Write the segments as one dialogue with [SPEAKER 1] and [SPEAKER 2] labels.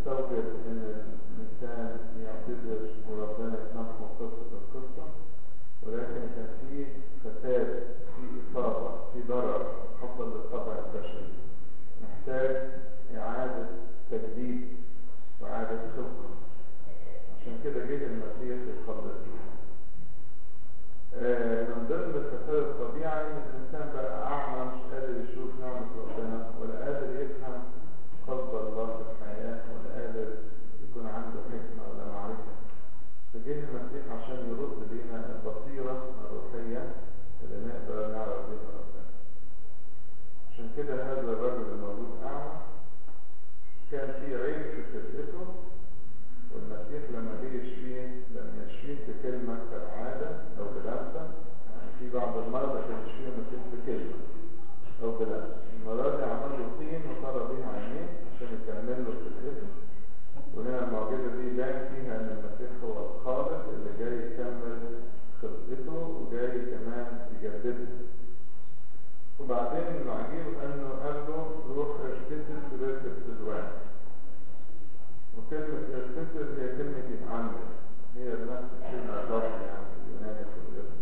[SPEAKER 1] تستوجب ان الانسان يعتذر وربنا يسامحه قصة القصة ولكن كان في فساد في اصابة في ضرر حصل للطبع البشري محتاج اعادة تجديد واعادة خلقة عشان كده جه المسيح يخلصنا آه، من ضمن الفساد الطبيعي ان الانسان بقى اعمى مش قادر يشوف نعمة ربنا ولا قادر يفهم قصد الله في الحياة ولا قادر يكون عنده حكمة ولا معرفة فجه المسيح عشان يرد لينا البصيرة الروحية اللي نقدر نعرف بيها ربنا عشان كده هذا الرجل المولود أعمى كان في عين في خلقته والمسيح لما جه يشفيه لم يشفيه بكلمة كالعادة أو بلمسة يعني في بعض المرضى كان يشفيه المسيح بكلمة أو بلمسة المرة دي عمل له طين وطرى بيها عينيه عشان يكمل له خلقته وهنا المعجزة دي بان فيها إن المسيح هو الخالق اللي جاي يكمل خلقته وجاي كمان يجددها وبعدين العجيب انه قال له روح ارتسل في بركة سلوان وكلمة ارتسل هي كلمة يتعمل هي نفس الكلمة اللفظ يعني في اليوناني في الاسم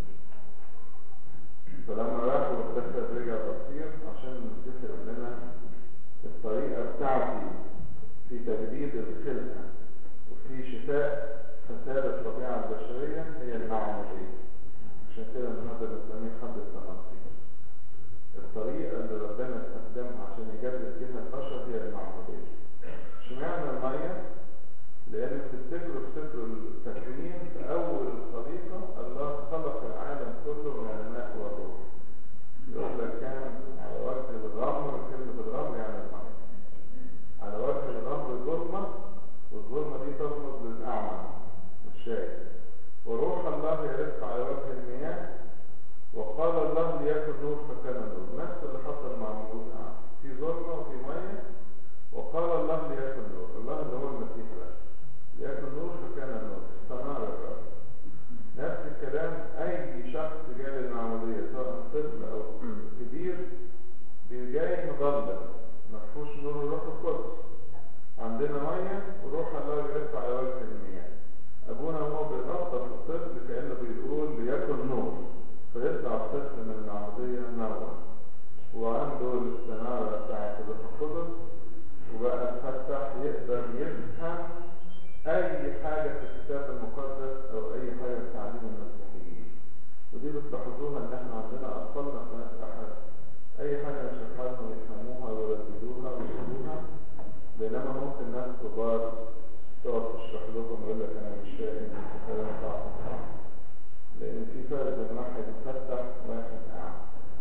[SPEAKER 1] فلما راح واتخذ رجع بصير عشان المسيح يقول لنا الطريقة بتاعتي في تجديد الخلقة وفي شفاء فساد الطبيعة البشرية هي المعمودية عشان كده النهارده بنسميه حد التنصيب الطريقة اللي ربنا استخدمها عشان يجدد بيها البشر هي المعمودية اشمعنى المية؟ لأن بتفتكروا في سفر التكوين في أول الخليقة الله خلق العالم كله من الماء والروح يقول لك كان على وجه الغمر كلمة الغمر يعني المية على وجه الغمر ظلمة والظلمة دي ترمز للأعمى الشايف وروح الله يرق على وجه المياه وقال الله ليكن نور فكان نور نفس اللي حصل مع موسى في ظلمة وفي مية وقال الله ليكن نور الله اللي هو المسيح بقى ليكن نور فكان نور استنار الرب نفس الكلام اي شخص جاي للمعمودية سواء طفل او كبير جاي مضلل مفهوش نور الروح القدس عندنا مية وروح الله يرفع على وجه المياه ابونا وهو بيغطس الطفل كأنه بيقول ليكن نور فيطلع الطفل من المعمودية منور وعنده الاستنارة بتاعت الروح القدس وبقى مفتح يقدر يفهم أي حاجة في الكتاب المقدس أو أي حاجة في تعليم المسيحيين ودي بتلاحظوها إن إحنا عندنا أطفالنا في ناس أحد أي حاجة نشرحها لهم يفهموها ويرددوها ويقولوها بينما ممكن ناس كبار تقعد تشرح لهم ويقول لك أنا مش فاهم الكلام بتاعكم صح لأن في فرق بين واحد مفتح وواحد أعمى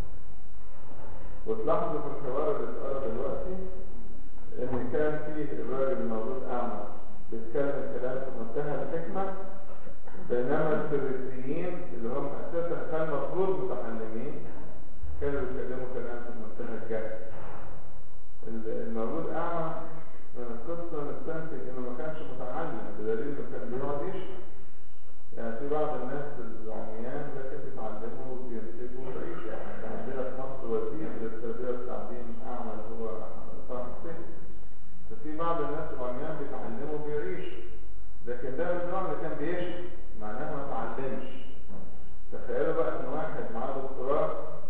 [SPEAKER 1] وتلاحظوا في الحوار اللي اتقرا دلوقتي ان كان فيه الراجل المولود اعمى بيتكلم كلام في منتهى الحكمه بينما الفريسيين اللي هم اساسا كان مفروض متعلمين كانوا بيتكلموا كلام في منتهى الجهل المولود اعمى من القصه نستنتج انه ما كانش متعلم بدليل انه كان بيقعد يشرح يعني في بعض الناس العميان لكن بيتعلموا وبينتجوا ويعيشوا يعني عندنا في مصر وزير للتربيه والتعليم اعمى اللي هو طه حسين ففي بعض الناس العميان بيتعلموا وبيعيشوا لكن ده من النوع اللي كان بيشرح معناه ما اتعلمش تخيلوا بقى ان واحد معاه دكتوراه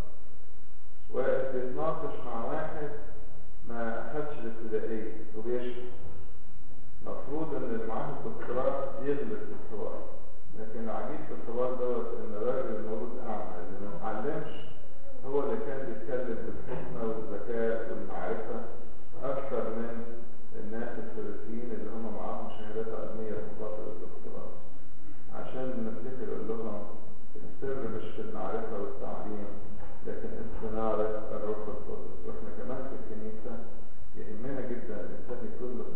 [SPEAKER 1] واقف بيتناقش مع واحد ما اخدش الابتدائيه وبيشرح المفروض ان اللي معاه الدكتوراه يغلب في الحوار لكن العجيب في الحوار دوت ان الراجل المولود اعمى اللي ما اتعلمش هو اللي كان بيتكلم بالحكمه والذكاء والمعرفه اكثر من الناس الفريسيين اللي هم معاهم شهادات علميه في فتره الدكتوراه عشان المسيح يقول لهم السر مش في المعرفه والتعليم لكن استناره الروح القدس واحنا كمان في الكنيسه يهمنا جدا الانسان يكون له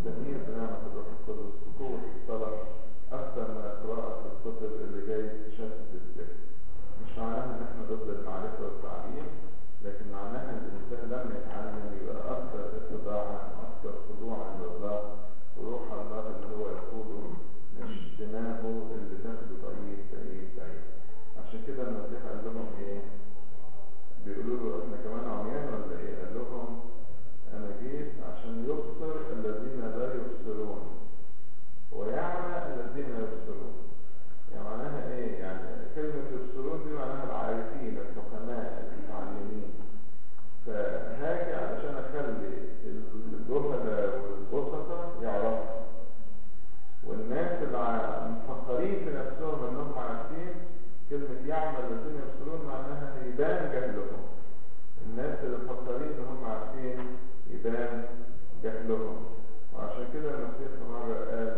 [SPEAKER 1] يبان جهلهم الناس اللي مفكرين ان هم عارفين يبان جهلهم وعشان كده المسيح في مرة قال